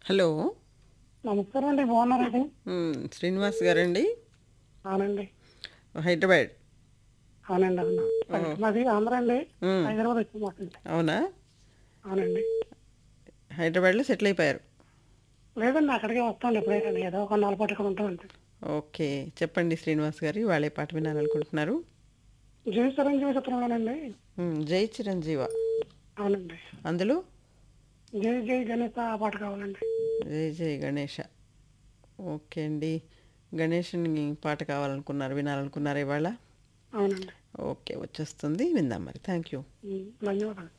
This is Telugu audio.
హలో నమస్కారం అండి బాగున్నారండి మ్, శ్రీనివాస్ గారండి అవునండి హైదరాబాద్ అవునండి అవును మాది ఆంధ్ర అండి మ్, హైదరాబాద్ వచ్చి మాట్లాడి అవునా అవునండి హైదరాబాద్లో సెటిల్ అయిపోయారు లేదండి అక్కడికే వస్తాండి ఎప్పుడైనా ఏదో ఒక నాలుగు పాటు ఇక్కడ ఉంటాం అంతే ఓకే చెప్పండి శ్రీనివాస్ గారు వాళ్ళే పాట వినాలనుకుంటున్నారు జై చిరంజీవి చిత్రంలోనండి మ్, జై చిరంజీవ అవునండి అందులో జై జై గణేశ ఆ పాట కావాలండి జై జై గణేష ఓకే అండి గణేషుని పాట కావాలనుకున్నారు వినాలనుకున్నారు ఇవాళ అవునండి ఓకే వచ్చేస్తుంది విందాం మరి థ్యాంక్ యూ ఉమ్, ధన్యవాదాలు